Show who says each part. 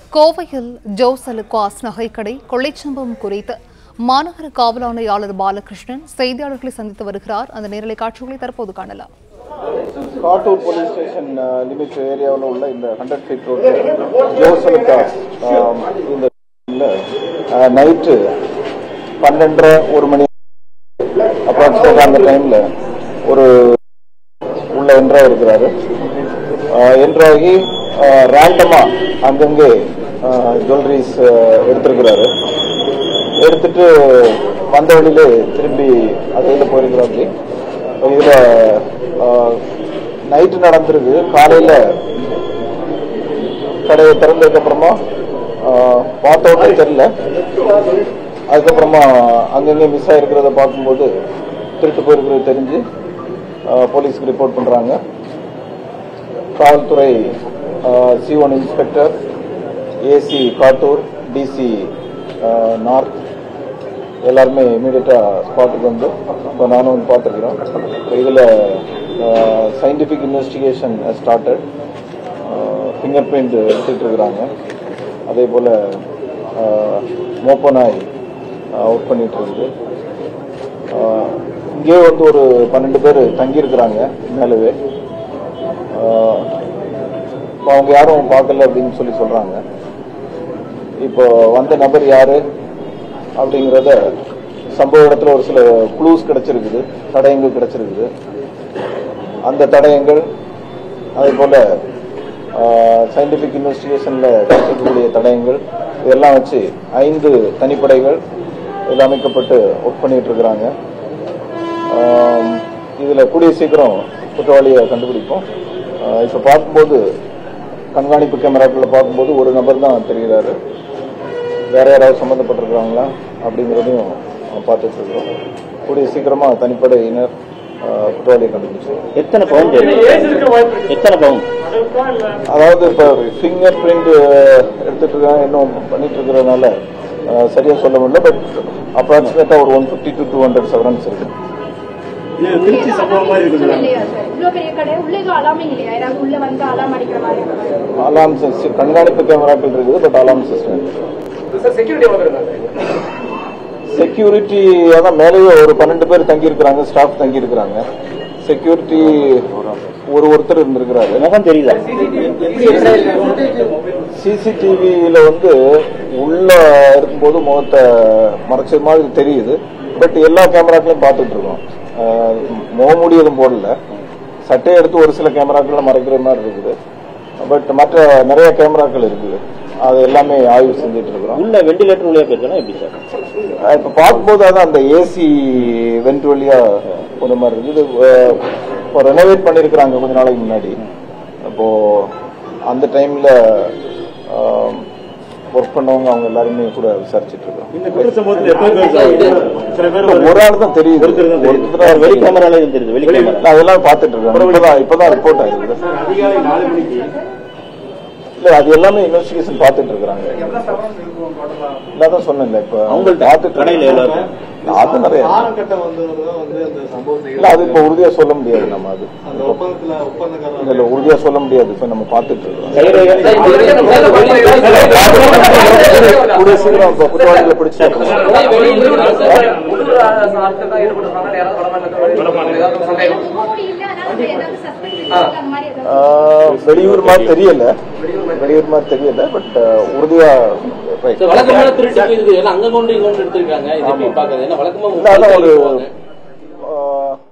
Speaker 1: கோவையில் ஜோஸ் அலுகாஸ் நகைக்கடை கொள்ளைச் சம்பவம் குறித்து மாநகர காவல் ஆணையாளர் பாலகிருஷ்ணன் செய்தியாளர்களை சந்தித்து வருகிறார் அந்த நேரலை காட்சிகளை தற்போது காணலாம்
Speaker 2: காட்டூர் போலீஸ் ஸ்டேஷன் லிமிட் ஏரியாவில் உள்ள இந்த ஹண்ட்ரட் ஃபீட் ரோடு ஜோசலுக்கா இந்த நைட்டு பன்னெண்டரை ஒரு மணி அப்ராக்சிமேட்டாக அந்த டைமில் ஒரு உள்ள என்ட்ரா இருக்கிறாரு என்ட்ராகி ரேண்டமா அங்கங்கே ஜுவல்லரிஸ் எடுத்திருக்கிறாரு எடுத்துட்டு வந்த வழியிலே திரும்பி அதே போயிருக்கிறாரு இதுல நைட்டு நடந்திருக்கு காலையில கடையை திறந்ததுக்கு அப்புறமா பார்த்த உடனே தெரியல அதுக்கப்புறமா அங்கங்கே மிஸ் ஆயிருக்கிறத பார்க்கும்போது திருட்டு போயிருக்கிறது தெரிஞ்சு போலீஸ்க்கு ரிப்போர்ட் பண்றாங்க காவல்துறை C one inspector AC Kattur DC north எல்லாருமே இமீடியட்டாக ஸ்பாட்டுக்கு வந்து இப்போ நானும் வந்து பார்த்துருக்குறோம் இப்போ இதில் scientific investigation started fingerprint எடுத்துகிட்டு இருக்கிறாங்க அதே போல் மோப்பனாய் ஒர்க் பண்ணிட்டு இருக்குது இங்கே வந்து ஒரு பன்னெண்டு பேர் தங்கியிருக்கிறாங்க மேலவே இப்போ அவங்க யாரும் பார்க்கல அப்படின்னு சொல்லி சொல்கிறாங்க இப்போ வந்த நபர் யாரு அப்படிங்கிறத சம்பவ இடத்துல ஒரு சில குளூஸ் கிடைச்சிருக்குது தடயங்கள் கிடைச்சிருக்குது அந்த தடயங்கள் அதே போல சயின்டிபிக் இன்வெஸ்டிகேஷன்ல கிடைக்கக்கூடிய தடயங்கள் இதெல்லாம் வச்சு ஐந்து தனிப்படைகள் இதில் அமைக்கப்பட்டு ஒர்க் பண்ணிட்டு இருக்கிறாங்க இதுல கூடிய சீக்கிரம் குற்றவாளியை கண்டுபிடிப்போம் இப்போ பார்க்கும்போது கண்காணிப்பு கேமராக்களில் பார்க்கும்போது ஒரு நபர் தான் தெரிகிறாரு வேற யாராவது சம்மந்தப்பட்டிருக்கிறாங்களா அப்படிங்கிறதையும் பார்த்துட்டு இருக்கிறோம் கூடிய சீக்கிரமா தனிப்படையினர் குற்றவாளியை கண்டுபிடிச்சோம்
Speaker 3: எத்தனை பவுன் எத்தனை பவுன்
Speaker 2: அதாவது இப்போ ஃபிங்கர் பிரிண்ட் எடுத்துட்டு இருக்காங்க இன்னும் பண்ணிட்டு இருக்கிறதுனால சரியா சொல்ல முடியல பட் அப்ராக்சிமேட்டா ஒரு one fifty to two hundred severance இருக்கு
Speaker 3: திருச்சி சம்பவம் மாதிரி இருக்குது
Speaker 4: இல்லையா சார் இவ்வளவு பெரிய கடை உள்ள எதுவும் அலாமிங் இல்லையா யாராவது உள்ள வந்து அலாம் அடிக்கிற மாதிரி அந்த மாதிரி
Speaker 2: அலாம் கண்காணிப்பு கேமராக்கள் இருக்குது பட் அலாம் சிஸ்டம் செக்யூரிட்டி அதான் மேலேயே ஒரு பன்னெண்டு பேர் தங்கி இருக்கிறாங்க ஸ்டாஃப் தங்கி இருக்கிறாங்க செக்யூரிட்டி ஒரு ஒருத்தர் இருந்திருக்கிறாரு
Speaker 3: முகம் தெரியுதா
Speaker 2: சிசிடிவியில வந்து உள்ள இருக்கும்போது முகத்தை மறைச்ச மாதிரி தெரியுது பட் எல்லா கேமராக்களையும் பார்த்துட்டு இருக்கோம் அஹ், முகமூடி எதுவும் போடல சட்டையை எடுத்து ஒரு சில கேமராக்கள்ல மறைக்கிற மாதிரி இருக்குது பட் மற்ற நிறைய கேமராக்கள் இருக்குது அது எல்லாமே ஆய்வு செஞ்சுட்டு இருக்கிறோம்
Speaker 3: உள்ள வெண்டிலேட்டர் வழியா போயிருக்கா எப்படி சார்
Speaker 2: அஹ் இப்ப பார்க்கும்போது அதான் அந்த ஏசி வெண்ட் வழியா ஒரு மாதிரி இருந்தது அஹ் இப்போ ரெனோவேட் பண்ணிருக்கிறாங்க கொஞ்ச நாளைக்கு முன்னாடி அப்போ அந்த டைம்ல ஒர்க் பண்ணவங்க அவங்க எல்லாருமே கூட விசாரிச்சுட்டு இருக்கோம்
Speaker 3: இந்த குற்ற சம்பவத்தில் எத்தனை பேர் சார்? சில பேர்
Speaker 2: ஒரு ஆள் தான் தெரியுது
Speaker 3: ஒருத்தர் தான் தெரியுது.
Speaker 2: ஒருத்தர் தான்
Speaker 3: வெளி
Speaker 2: தெரியுது.
Speaker 3: கேமரால தெரியுது வெளி கேமரா
Speaker 2: இல்ல, அதெல்லாம் பார்த்துட்டு இருக்காங்க இப்பதான் இப்பதான் ரிப்போர்ட் ஆயிருக்கு
Speaker 3: அதிகாலை நாலு மணிக்கு
Speaker 2: இல்ல அது எல்லாமே இன்வெஸ்டிகேஷன் பார்த்துட்டு இருக்காங்க இல்லாதான் சொன்னேன்ல இப்ப
Speaker 3: அவங்கள்ட்ட
Speaker 2: பார்த்துட்டு
Speaker 3: கடையில
Speaker 2: இருக்காங்க.
Speaker 3: எல்லாருக்கும்.
Speaker 2: அது நிறைய
Speaker 5: ஆரம்பகட்டம் வந்தவங்க வந்து அந்த சம்பவத்தை
Speaker 2: இல்ல அது இப்ப உறுதியா சொல்ல முடியாது நம்ம அது
Speaker 5: அந்த ஒப்பந்தத்துல ஒப்பந்தக்காரர்
Speaker 2: இல்ல உறுதியா சொல்ல முடியாது இப்ப நம்ம பார்த்துட்டு இருக்கோம் கூடிய சீக்கிரம் இப்ப குற்றவாளிகளை பிடிச்சு
Speaker 4: முகமூடி இல்ல அதனால ஏதாவது சஸ்பெண்ட் அந்த மாதிரி ஏதாவது
Speaker 2: ஆஹ், வெளியூர் மாதிரி தெரியல வெளியூர் மாதிரி தெரியல பட் உறுதியா right.
Speaker 6: வழக்கமான திருட்டு இது எல்லாம் அங்க கொண்டு இங்க கொண்டு எடுத்திருக்காங்க இது எப்படி பாக்குறது ஏன்னா வழக்கமா
Speaker 2: இல்ல, அதான் ஒரு
Speaker 6: போவாங்க.
Speaker 2: ஆஹ்,